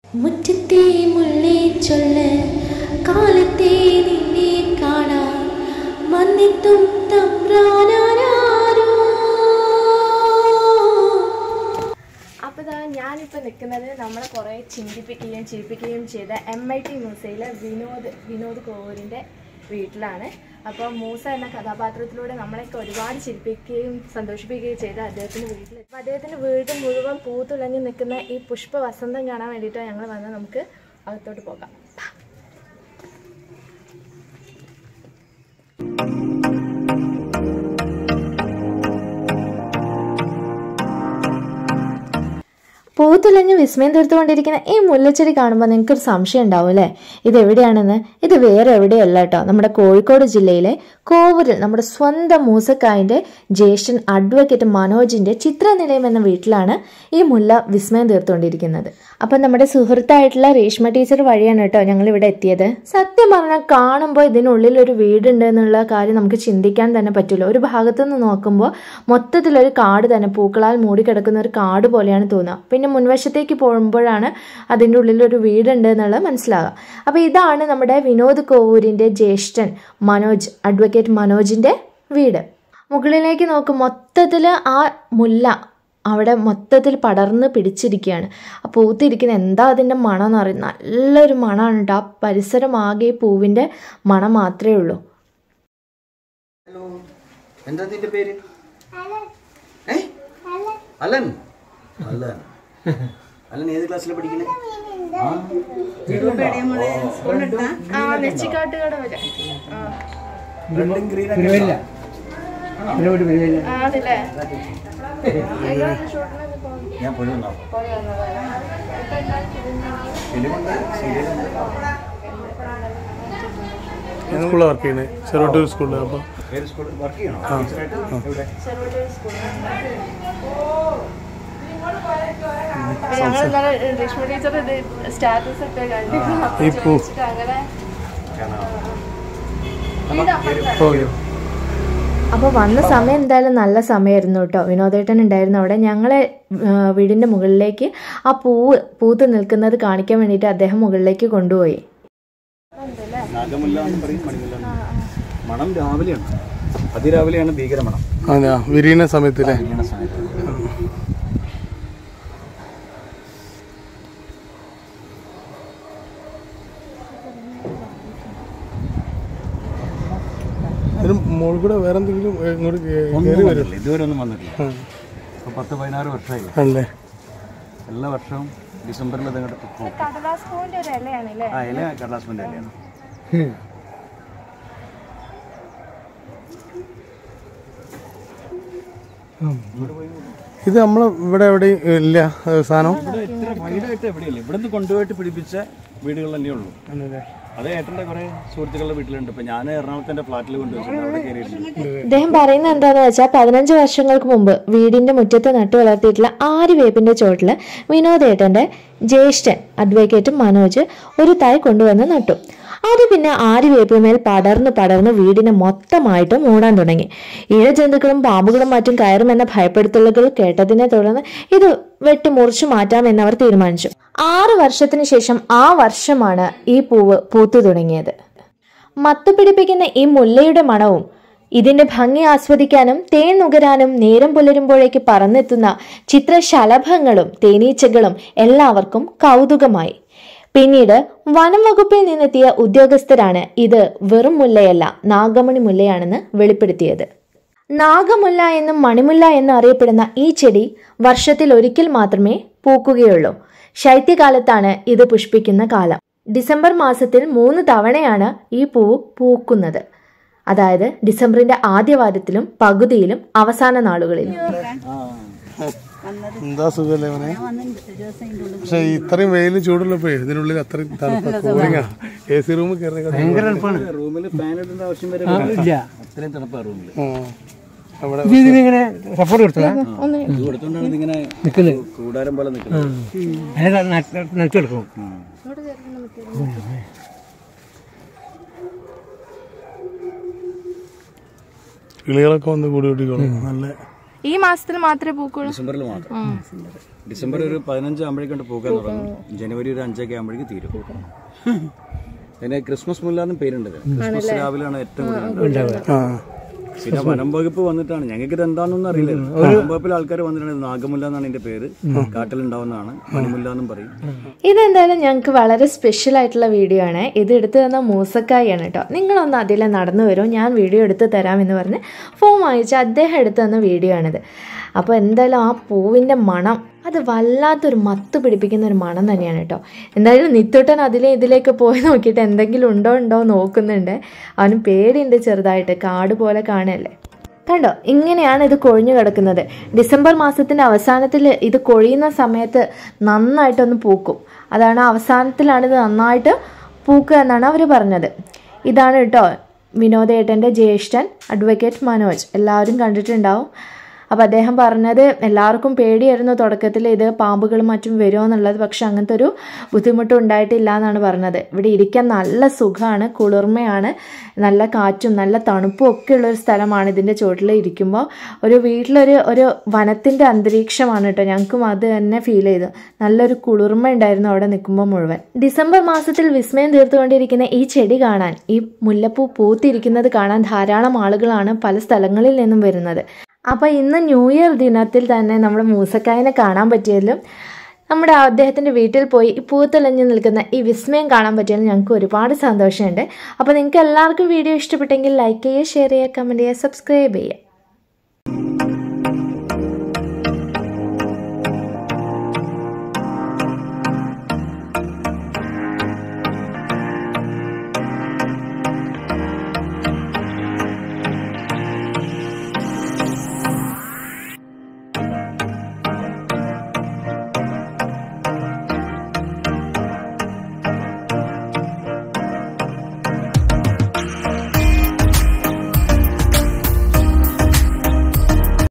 മുറ്റത്തെ മുല്ലേ ചൊല്ല കാലത്തെ നിന്നെ കാണാൻ വന്നെത്തും തമ്പ്രാനാരോ അപ്പോൾ ഇതാ ഞാനിപ്പോൾ നിൽക്കുന്നത് നമ്മളെ കുറേ ചിന്തിപ്പിക്കുകയും ചിരിപ്പിക്കുകയും ചെയ്ത എം ഐ ടി മൂസയിലെ വിനോദ് വിനോദ് കോവൂരിൻ്റെ വീട്ടിലാണ് അപ്പോൾ മൂസ എന്ന കഥാപാത്രത്തിലൂടെ നമ്മളെയൊക്കെ ഒരുപാട് ചിരിപ്പിക്കുകയും സന്തോഷിപ്പിക്കുകയും ചെയ്ത അദ്ദേഹത്തിൻ്റെ വീട്ടിൽ അപ്പോൾ അദ്ദേഹത്തിൻ്റെ വീട് മുഴുവൻ പൂത്തുലഞ്ഞ് നിൽക്കുന്ന ഈ പുഷ്പ വസന്തം കാണാൻ വേണ്ടിയിട്ടാണ് ഞങ്ങൾ വന്നത് നമുക്ക് അകത്തോട്ട് പോകാം പൂത്തുലഞ്ഞ് വിസ്മയം തീർത്തുകൊണ്ടിരിക്കുന്ന ഈ മുല്ലച്ചെടി കാണുമ്പോൾ നിങ്ങൾക്കൊരു സംശയം ഉണ്ടാവും അല്ലേ ഇത് എവിടെയാണെന്ന് ഇത് വേറെ എവിടെയല്ല കേട്ടോ നമ്മുടെ കോഴിക്കോട് ജില്ലയിലെ കോവൂരിൽ നമ്മുടെ സ്വന്തം മൂസക്കായൻ്റെ ജ്യേഷ്ഠൻ അഡ്വക്കേറ്റ് മനോജിൻ്റെ ചിത്രനിലയം എന്ന വീട്ടിലാണ് ഈ മുല്ല വിസ്മയം തീർത്തുകൊണ്ടിരിക്കുന്നത് അപ്പം നമ്മുടെ സുഹൃത്തായിട്ടുള്ള രേഷ്മ ടീച്ചർ വഴിയാണ് കേട്ടോ ഞങ്ങൾ ഇവിടെ എത്തിയത് സത്യം പറഞ്ഞാൽ കാണുമ്പോൾ ഇതിനുള്ളിൽ ഒരു വീടുണ്ട് എന്നുള്ള കാര്യം നമുക്ക് ചിന്തിക്കാൻ തന്നെ പറ്റില്ല ഒരു ഭാഗത്തു നിന്ന് നോക്കുമ്പോൾ മൊത്തത്തിലൊരു കാട് തന്നെ പൂക്കളാൽ മൂടിക്കിടക്കുന്ന ഒരു കാട് പോലെയാണ് തോന്നുക പിന്നെ മുൻവശത്തേക്ക് പോകുമ്പോഴാണ് അതിൻ്റെ ഉള്ളിൽ ഒരു വീടുണ്ട് എന്നുള്ളത് മനസ്സിലാകുക അപ്പോൾ ഇതാണ് നമ്മുടെ വിനോദ് കോവൂരിൻ്റെ ജ്യേഷ്ഠൻ മനോജ് അഡ്വക്കേറ്റ് മനോജിൻ്റെ വീട് മുകളിലേക്ക് നോക്കും മൊത്തത്തിൽ ആ മുല്ല അവിടെ മൊത്തത്തിൽ പടർന്ന് പിടിച്ചിരിക്കുകയാണ് ആ പൂത്തിരിക്കുന്ന എന്താ അതിൻ്റെ മണം എന്ന് പറയും നല്ലൊരു മണമാണ് കേട്ടോ ആ പരിസരം ആകെ ഈ പൂവിൻ്റെ മണം മാത്രമേ ഉള്ളൂ ഹലോ എന്താ നിന്റെ പേര് ഏ? അലൻ അലൻ അലൻ ഏത് ക്ലാസ്സിലാണ് പഠിക്കണേ ആ നെച്ചിക്കാട്ടുകട വരെ റെഡും ഗ്രീൻ ആണല്ലേ ഞാൻ പോയി വന്നോ ഫിലിമുണ്ട് സീരിയലുണ്ട് സ്കൂളിൽ വർക്ക് ചെയ്യുന്നത് ചെറുവട്ടൂർ സ്കൂളിൽ അപ്പോൾ ഏത് സ്കൂളിൽ വർക്ക് ചെയ്യണോ ടീച്ചറായിട്ട് എവിടെ ഞങ്ങൾ ഇന്നലെ രേഷ്മ ടീച്ചർ സ്റ്റാറ്റസ് ഒക്കെ കണ്ടു ഈ പൂ അങ്ങനെ പോയോ അപ്പോൾ വന്ന സമയം എന്തായാലും നല്ല സമയമായിരുന്നു കേട്ടോ വിനോദേട്ടൻ ഉണ്ടായിരുന്നു അവിടെ ഞങ്ങളെ ആ, വീടിൻ്റെ മുകളിലേക്ക് ആ പൂവ് പൂത്ത് നിൽക്കുന്നത് കാണിക്കാൻ വേണ്ടിയിട്ട് അദ്ദേഹം മുകളിലേക്ക് കൊണ്ടുപോയി നാഗമുല്ല എന്ന് പറയും മണിമുല്ല എന്ന് പറയും. മണം രാവിലെയാണ് അതിരാവിലെയാണ് ഭീകര മണം അതെയാ വിരിയുന്ന സമയത്തില്ലേ വീണ സമയത്ത് ഇതിന് മുകളിൽ കൂടെ വേറെ എന്തെങ്കിലും ഏ, ഇങ്ങോട്ട് കേ- ഒന്നും കയറി വരും വന്നിട്ടില്ല ഇതുവരെ ഒന്നും വന്നിട്ടില്ല ഇപ്പൊ പത്ത് പതിനാറ് വർഷമായി അല്ലേ എല്ലാ വർഷവും ഡിസംബറിൽ അതങ്ങോട്ട് പോകും കടലാസ് പൂവിൻ്റെ ഒരു ഇലയാണല്ലേ ആ ഇല കടലാസ്മിൻ്റെ ഇലയാണ് ഇത് നമ്മൾ ഇവിടെ എവിടെയും ഇല്ല ഏ, സാധനം ഇവിടെ ഇത്ര വൈഡായിട്ട് എവിടെയില്ല ഇവിടുന്ന് കൊണ്ടുപോയിട്ട് പിടിപ്പിച്ച വീടുകൾ തന്നെ ഉള്ളൂ അത് ഏട്ടൻ്റെ കുറെ സുഹൃത്തുക്കളുടെ വീട്ടിലുണ്ട് ഇപ്പൊ ഞാൻ എറണാകുളത്തെ ഫ്ലാറ്റിൽ കൊണ്ടുവച്ചിട്ടുണ്ട് അവിടെ കയറിയിട്ടുണ്ട് അദ്ദേഹം പറയുന്നത് എന്താന്ന് വെച്ചാൽ പതിനഞ്ച് വർഷങ്ങൾക്ക് മുമ്പ് വീടിന്റെ മുറ്റത്ത് നട്ടു വളർത്തിയിട്ടുള്ള ആര്യവേപ്പിന്റെ ചോട്ടിൽ വിനോദേട്ടന്റെ ജ്യേഷ്ഠൻ അഡ്വക്കേറ്റ് മനോജ് ഒരു തൈ കൊണ്ടുവന്ന് നട്ടു അത് പിന്നെ ആര്യവേപ്പിന്മേൽ പടർന്ന് പടർന്ന് വീടിനെ മൊത്തമായിട്ട് മൂടാൻ തുടങ്ങി ഇഴജന്തുക്കളും പാമ്പുകളും മറ്റും കയറുമെന്ന ഭയപ്പെടുത്തലുകൾ കേട്ടതിനെ തുടർന്ന് ഇത് വെട്ടി മുറിച്ചു മാറ്റാമെന്ന് അവർ തീരുമാനിച്ചു ആറ് വർഷത്തിന് ശേഷം ആ വർഷമാണ് ഈ പൂവ് പൂത്തു തുടങ്ങിയത് മത്തു പിടിപ്പിക്കുന്ന ഈ മുല്ലയുടെ മണവും ഇതിന്റെ ഭംഗി ആസ്വദിക്കാനും തേൻ നുകരാനും നേരം പുലരുമ്പോഴേക്ക് പറന്നെത്തുന്ന ചിത്രശലഭങ്ങളും തേനീച്ചകളും എല്ലാവർക്കും കൗതുകമായി പിന്നീട് വനം വകുപ്പിൽ നിന്നെത്തിയ ഉദ്യോഗസ്ഥരാണ് ഇത് വെറും മുല്ലയല്ല നാഗമണി മുല്ലയാണെന്ന് വെളിപ്പെടുത്തിയത് നാഗമുല്ല എന്നും മണിമുല്ല എന്നും അറിയപ്പെടുന്ന ഈ ചെടി വർഷത്തിൽ ഒരിക്കൽ മാത്രമേ പൂക്കുകയുള്ളൂ ശൈത്യകാലത്താണ് ഇത് പുഷ്പിക്കുന്ന കാലം ഡിസംബർ മാസത്തിൽ മൂന്ന് തവണയാണ് ഈ പൂവ് പൂക്കുന്നത് അതായത് ഡിസംബറിന്റെ ആദ്യവാരത്തിലും പകുതിയിലും അവസാന നാളുകളിലും എന്താ സുഖല്ലേ അവനെ പക്ഷെ ഇത്രയും വെയിലും ചൂടുള്ളപ്പോ ഇതിനുള്ളിൽ അത്രയും തണുപ്പ കൂളിങ്ങാ എ സി റൂമിൽ കയറി റൂമിൽ ഫാൻ ഇടേണ്ട ആവശ്യം വരെ ഇല്ല അത്രയും തണുപ്പാ റൂമിൽ അവിടെ ഇതിങ്ങനെ സപ്പോർട്ട് കൊടുത്തതാ ഇത് കൊടുത്തോണ്ടാണ് ഇതിങ്ങനെ നിൽക്കുന്നത് കൂടാരം പോലെ നിൽക്കുന്നത് അതിനെ നനച്ചെടുക്കും കിളികളൊക്കെ വന്ന് കൂടി കൂട്ടിക്കോളും നല്ല ഈ മാസത്തിൽ മാത്രമേ പൂക്കുള്ളൂ ഡിസംബറിൽ മാത്രം ഡിസംബർ ഒരു പതിനഞ്ച് ആകുമ്പോഴേക്കും പൂക്കാൻ തുടങ്ങും ജനുവരി ഒരു അഞ്ചൊക്കെ ആകുമ്പോഴേക്കും തീരും പിന്നെ ക്രിസ്മസ് മുല്ല എന്നും പേരുണ്ട് ഇതിന്. ക്രിസ്മസ് രാവിലെയാണ് ഏറ്റവും കൂടുതൽ ഉണ്ടാവുക. ആ പിന്നെ വനം വകുപ്പ് വന്നിട്ടാണ് ഞങ്ങൾക്ക് ഇത് എന്താണെന്നൊന്നും അറിയില്ല വനം വകുപ്പിലെ ആൾക്കാർ വന്നിട്ടാണ് ഇത് നാഗമുല്ല എന്നാണ് ഇതിന്റെ പേര് കാട്ടിലുണ്ടാവുന്നതാണ് മണിമുല്ല എന്നും പറയും ഇതെന്തായാലും ഞങ്ങൾക്ക് വളരെ സ്പെഷ്യൽ ആയിട്ടുള്ള വീഡിയോ ആണ് ഇത് എടുത്തു തന്ന മൂസക്കായാണ് കേട്ടോ നിങ്ങളൊന്ന് അതിലെ നടന്നു വരും ഞാൻ വീഡിയോ എടുത്ത് തരാമെന്ന് പറഞ്ഞ് ഫോം വാങ്ങിച്ച് അദ്ദേഹം എടുത്തു തന്ന വീഡിയോ ആണിത് അപ്പോൾ എന്തായാലും ആ പൂവിൻ്റെ മണം അത് വല്ലാത്തൊരു മത്ത് പിടിപ്പിക്കുന്ന ഒരു മണം തന്നെയാണ് കേട്ടോ എന്തായാലും നിത്തുട്ടൻ അതിലെ ഇതിലേക്ക് പോയി നോക്കിയിട്ട് എന്തെങ്കിലും ഉണ്ടോ ഉണ്ടോ നോക്കുന്നുണ്ട് അവന് പേടിയുണ്ട് ചെറുതായിട്ട് കാട് പോലെ കാണുകയല്ലേ കണ്ടോ ഇങ്ങനെയാണ് ഇത് കൊഴിഞ്ഞു കിടക്കുന്നത് ഡിസംബർ മാസത്തിൻ്റെ അവസാനത്തിൽ ഇത് കൊഴിയുന്ന സമയത്ത് നന്നായിട്ടൊന്ന് പൂക്കും അതാണ് അവസാനത്തിലാണ് ഇത് നന്നായിട്ട് പൂക്കുക എന്നാണ് അവർ പറഞ്ഞത് ഇതാണ് കേട്ടോ വിനോദേട്ടൻ്റെ ജ്യേഷ്ഠൻ അഡ്വക്കേറ്റ് മനോജ് എല്ലാവരും കണ്ടിട്ടുണ്ടാവും അപ്പോൾ അദ്ദേഹം പറഞ്ഞത് എല്ലാവർക്കും പേടിയായിരുന്നു തുടക്കത്തിൽ ഇത് പാമ്പുകളും മറ്റും വരുമോ എന്നുള്ളത് പക്ഷെ അങ്ങനത്തെ ഒരു ബുദ്ധിമുട്ടും ഉണ്ടായിട്ടില്ല എന്നാണ് പറഞ്ഞത് ഇവിടെ ഇരിക്കാൻ നല്ല സുഖമാണ് കുളിർമയാണ് നല്ല കാറ്റും നല്ല തണുപ്പും ഒക്കെ ഉള്ള ഒരു സ്ഥലമാണ് ഇതിൻ്റെ ചുവട്ടിൽ ഇരിക്കുമ്പോൾ ഒരു വീട്ടിലൊരു ഒരു വനത്തിൻ്റെ അന്തരീക്ഷമാണ് കേട്ടോ ഞങ്ങൾക്കും അത് തന്നെ ഫീൽ ചെയ്തു നല്ലൊരു കുളിർമ ഉണ്ടായിരുന്നു അവിടെ നിൽക്കുമ്പോൾ മുഴുവൻ ഡിസംബർ മാസത്തിൽ വിസ്മയം തീർത്തുകൊണ്ടിരിക്കുന്ന ഈ ചെടി കാണാൻ ഈ മുല്ലപ്പൂ പൂത്തിരിക്കുന്നത് കാണാൻ ധാരാളം ആളുകളാണ് പല സ്ഥലങ്ങളിൽ നിന്നും വരുന്നത് അപ്പോൾ ഇന്ന് ന്യൂ ഇയർ ദിനത്തിൽ തന്നെ നമ്മൾ മൂസക്കായനെ കാണാൻ പറ്റിയതിലും നമ്മുടെ അദ്ദേഹത്തിൻ്റെ വീട്ടിൽ പോയി ഈ പൂത്തെളിഞ്ഞ് നിൽക്കുന്ന ഈ വിസ്മയം കാണാൻ പറ്റിയതിൽ ഞങ്ങൾക്ക് ഒരുപാട് സന്തോഷമുണ്ട് അപ്പോൾ നിങ്ങൾക്ക് എല്ലാവർക്കും വീഡിയോ ഇഷ്ടപ്പെട്ടെങ്കിൽ ലൈക്ക് ചെയ്യുക ഷെയർ ചെയ്യുക കമൻറ്റ് ചെയ്യുക സബ്സ്ക്രൈബ് ചെയ്യുക